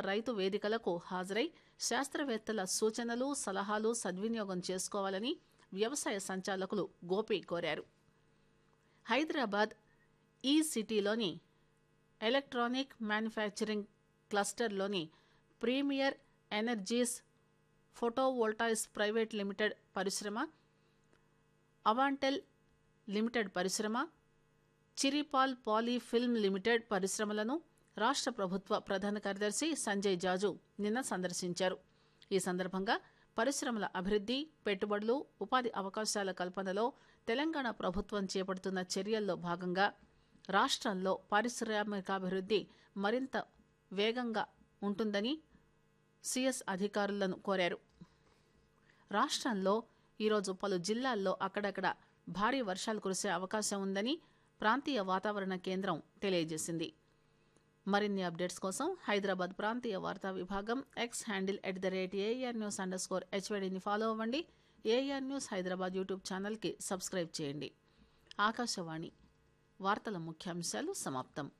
రైతు వేదికలకు హాజరై శాస్త్రవేత్తల సూచనలు సలహాలు సద్వినియోగం చేసుకోవాలని వ్యవసాయ సంచాలకులు గోపి కోరారు హైదరాబాద్ ఈ సిటీలోని ఎలక్ట్రానిక్ మ్యానుఫ్యాక్చరింగ్ క్లస్టర్లోని premier energies photovoltaics private limited పరిశ్రమ అవాంటెల్ లిమిటెడ్ పరిశ్రమ చిరిపాల్ పాలీ ఫిల్మ్ లిమిటెడ్ పరిశ్రమలను రాష్ట్ర ప్రభుత్వ ప్రధాన కార్యదర్శి సంజయ్ జాజు నిన్న సందర్శించారు ఈ సందర్భంగా పరిశ్రమల అభివృద్ధి పెట్టుబడులు ఉపాధి అవకాశాల కల్పనలో తెలంగాణ ప్రభుత్వం చేపడుతున్న చర్యల్లో భాగంగా రాష్ట్రంలో పారిశ్రామికాభివృద్ధి మరింత వేగంగా ఉంటుందని సిఎస్ అధికారులను కోరారు రాష్ట్రంలో ఈరోజు పలు జిల్లాల్లో అక్కడక్కడ భారీ వర్షాలు కురిసే అవకాశం ఉందని ప్రాంతీయ వాతావరణ కేంద్రం తెలియజేసింది మరిన్ని అప్డేట్స్ కోసం హైదరాబాద్ ప్రాంతీయ వార్తా విభాగం X handle at the rate AR news underscore హెచ్వైడిని ఫాలో అవ్వండి ఏఆర్ న్యూస్ హైదరాబాద్ యూట్యూబ్ ఛానల్కి సబ్స్క్రైబ్ చేయండి ఆకాశవాణి వార్తల ముఖ్యాంశాలు సమాప్తం